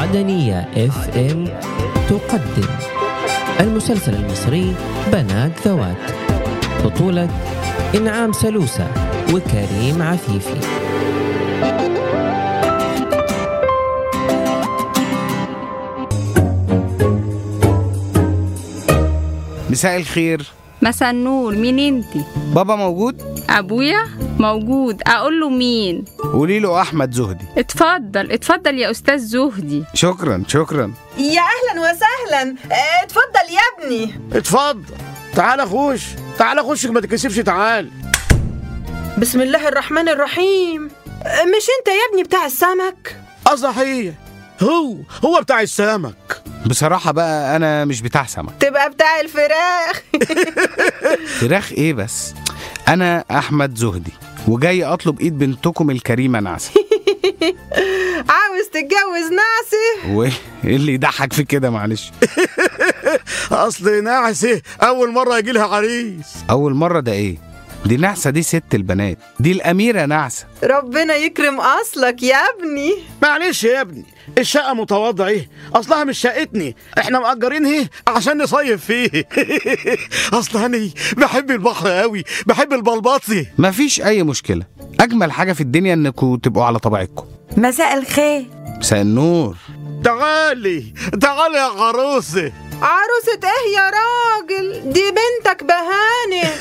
معدنية اف ام تقدم المسلسل المصري بنات ذوات بطولة إنعام سلوسة وكريم عفيفي مساء الخير مساء النور مين انتي بابا موجود ابويا موجود اقول له مين قولي له احمد زهدي اتفضل اتفضل يا استاذ زهدي شكرا شكرا يا اهلا وسهلا آه، اتفضل يا ابني اتفضل تعال خش تعال خش ما تكسفش تعال بسم الله الرحمن الرحيم آه، مش انت يا ابني بتاع السمك اه صحيح هو هو بتاع السمك بصراحة بقى أنا مش بتاع سمك تبقى بتاع الفراخ فراخ إيه بس أنا أحمد زهدي وجاي أطلب إيد بنتكم الكريمة نعسة عاوز تتجوز نعسه وإيه اللي يضحك في كده معلش اصل ناعسه اول مره يجي لها عريس أول مرة ده إيه دي نعسة دي ست البنات دي الأميرة نعسة ربنا يكرم اصلك يا ابني معلش يا ابني الشقه متواضعه اصلها مش شقتني احنا مأجرينها عشان نصيف فيه اصل انا بحب البحر قوي بحب البلبطي مفيش أي مشكلة أجمل حاجة في الدنيا إنكم تبقوا على طبيعتكم مساء الخير مساء النور تعالي تعالي يا عروسه عروسة ايه يا راجل دي بنتك بهانة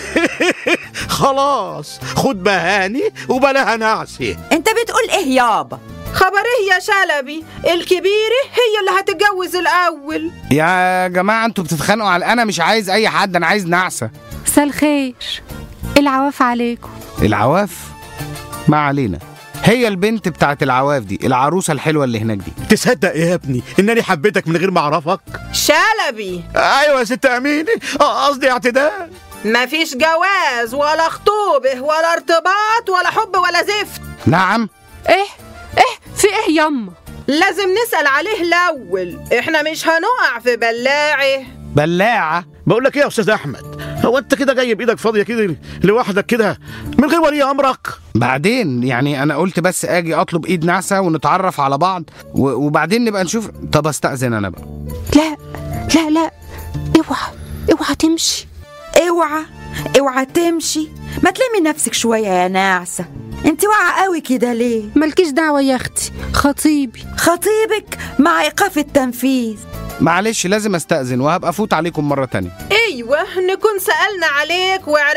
خلاص خد بهاني وبلاها نعسه انت بتقول ايه يابا خبر ايه يا شلبي الكبيرة هي اللي هتتجوز الاول يا جماعة أنتوا بتتخانقوا على أنا مش عايز أي حد أنا عايز نعسة مساء الخير العواف عليكم العواف ما علينا هي البنت بتاعت العواف دي العروسة الحلوة اللي هناك دي تصدق يا ابني انني حبيتك من غير ما اعرفك شلبي ايوه يا ست امينه آه، قصدي اعتدال مفيش جواز ولا خطوبة ولا ارتباط ولا حب ولا زفت نعم ايه ايه في ايه يما لازم نسأل عليه الأول احنا مش هنقع في بلاعه بلاعة بقول لك ايه يا استاذ احمد هو انت كده جاي بايدك فاضيه كده لوحدك كده من غير ولي امرك بعدين يعني انا قلت بس اجي اطلب ايد نعسة ونتعرف على بعض و- وبعدين نبقى نشوف طب استأذن انا بقى لا لا لا اوعى اوعى تمشي اوعى اوعى تمشي ما تلمي نفسك شوية يا ناعسة انت واقعة قوي كده ليه مالكيش دعوة يا اختي خطيبي خطيبك مع ايقاف التنفيذ معلش لازم استأذن وهبقى افوت عليكم مرة تانية ايوه نكون سألنا عليك وعرفنا